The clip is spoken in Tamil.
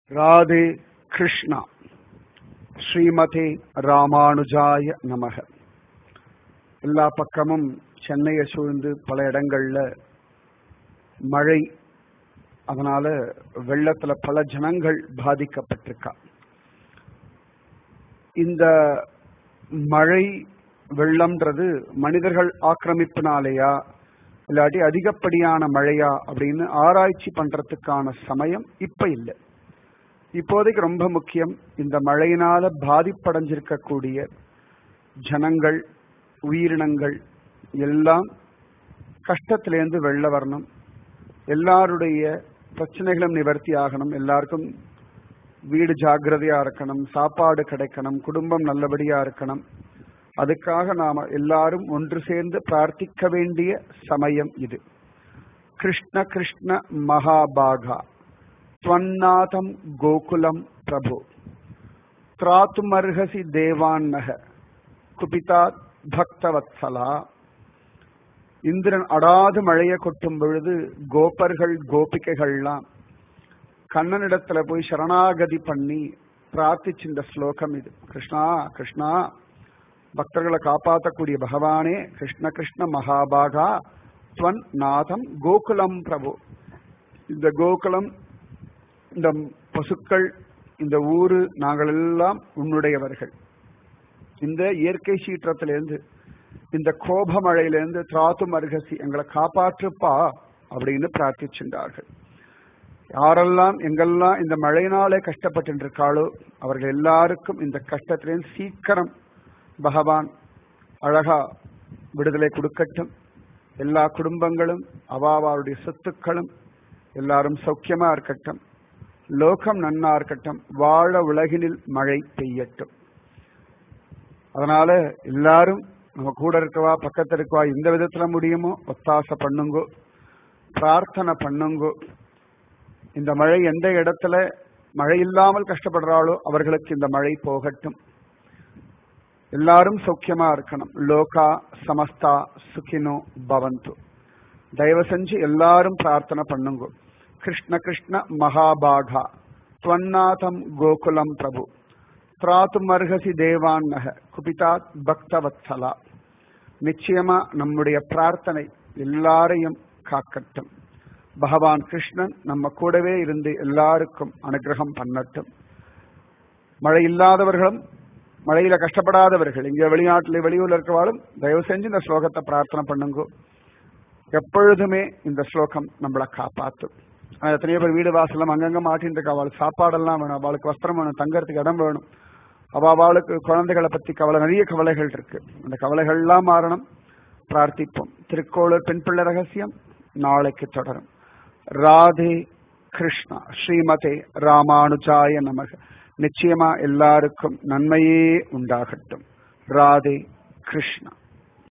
ராதே கிருஷ்ணா ஸ்ரீமதே ராமானுஜாய நமக எல்லா பக்கமும் சென்னையை சூழ்ந்து பல இடங்கள்ல மழை அதனால வெள்ளத்துல பல ஜனங்கள் பாதிக்கப்பட்டிருக்கா இந்த மழை வெள்ளம்ன்றது மனிதர்கள் ஆக்கிரமிப்பினாலேயா இல்லாட்டி அதிகப்படியான மழையா அப்படின்னு ஆராய்ச்சி பண்றதுக்கான சமயம் இப்ப இல்லை இப்போதைக்கு ரொம்ப முக்கியம் இந்த மழையினால பாதிப்படைஞ்சிருக்கக்கூடிய ஜனங்கள் உயிரினங்கள் எல்லாம் கஷ்டத்திலேருந்து வெளில வரணும் எல்லாருடைய பிரச்சனைகளும் நிவர்த்தி ஆகணும் எல்லாருக்கும் வீடு ஜாக்கிரதையா இருக்கணும் சாப்பாடு கிடைக்கணும் குடும்பம் நல்லபடியா இருக்கணும் அதுக்காக நாம எல்லாரும் ஒன்று சேர்ந்து பிரார்த்திக்க வேண்டிய சமயம் இது கிருஷ்ண கிருஷ்ண மகாபாகா त्वन्नाथं गोकुलं प्रभो त्रातुमर्हसि देवान्नः குபிதாத் பக்தவத்சலா இந்திரன் அடாது மழையை கொட்டும் பொழுது கோபர்கள் கோபிகைகள்லாம் கண்ணனிடத்துல போய் சரணாகதி பண்ணி பிரார்த்திச்சு இந்த ஸ்லோகம் இது கிருஷ்ணா கிருஷ்ணா பக்தர்களை காப்பாற்றக்கூடிய பகவானே கிருஷ்ண கிருஷ்ண மகாபாகா துவன் நாதம் கோகுலம் பிரபு இந்த கோகுலம் இந்த பசுக்கள் இந்த ஊரு நாங்கள் எல்லாம் உன்னுடையவர்கள் இந்த இயற்கை சீற்றத்திலிருந்து இந்த கோப மழையிலிருந்து திராத்தும் அருகசி எங்களை காப்பாற்றுப்பா அப்படின்னு பிரார்த்திச்சின்றார்கள் யாரெல்லாம் எங்கெல்லாம் இந்த மழையினாலே கஷ்டப்பட்டு இருக்காளோ அவர்கள் எல்லாருக்கும் இந்த கஷ்டத்திலிருந்து சீக்கிரம் பகவான் அழகா விடுதலை கொடுக்கட்டும் எல்லா குடும்பங்களும் அவாவாருடைய சொத்துக்களும் எல்லாரும் சௌக்கியமா இருக்கட்டும் லோகம் நன்னா இருக்கட்டும் வாழ உலகினில் மழை பெய்யட்டும் அதனால எல்லாரும் நம்ம கூட இருக்கவா பக்கத்துல இருக்கவா எந்த விதத்துல முடியுமோ ஒத்தாசை பண்ணுங்கோ பிரார்த்தனை பண்ணுங்கோ இந்த மழை எந்த இடத்துல மழை இல்லாமல் கஷ்டப்படுறாளோ அவர்களுக்கு இந்த மழை போகட்டும் எல்லாரும் சௌக்கியமா இருக்கணும் லோகா சமஸ்தா சுகினோ பவந்து தயவு செஞ்சு எல்லாரும் பிரார்த்தனை பண்ணுங்க கிருஷ்ண கிருஷ்ண மகாபாகா துவன்னாதம் கோகுலம் பிரபு திராத்தும் அர்ஹசி தேவான்னக குபிதாத் பக்தவத்சலா நிச்சயமா நம்முடைய பிரார்த்தனை எல்லாரையும் காக்கட்டும் பகவான் கிருஷ்ணன் நம்ம கூடவே இருந்து எல்லாருக்கும் அனுகிரகம் பண்ணட்டும் மழை இல்லாதவர்களும் மழையில கஷ்டப்படாதவர்கள் இங்க வெளிநாட்டில் வெளியூர்ல இருக்கிறவாலும் தயவு செஞ்சு இந்த ஸ்லோகத்தை பிரார்த்தனை பண்ணுங்க எப்பொழுதுமே இந்த ஸ்லோகம் நம்மளை காப்பாற்றும் எத்தனையோ பேர் வீடு வாசலம் அங்கங்க மாட்டின்னு இருக்கா அவளுக்கு சாப்பாடெல்லாம் வேணும் அவளுக்கு வஸ்திரம் வேணும் தங்கறதுக்கு இடம் வேணும் அவ அவளுக்கு குழந்தைகளை பத்தி கவலை நிறைய கவலைகள் இருக்கு அந்த கவலைகள்லாம் மாறணும் பிரார்த்திப்போம் திருக்கோளூர் பெண் பிள்ளை ரகசியம் நாளைக்கு தொடரும் ராதே கிருஷ்ணா ஸ்ரீமதே ராமானுஜாய நமக நிச்சயமா எல்லாருக்கும் நன்மையே உண்டாகட்டும் ராதே கிருஷ்ணா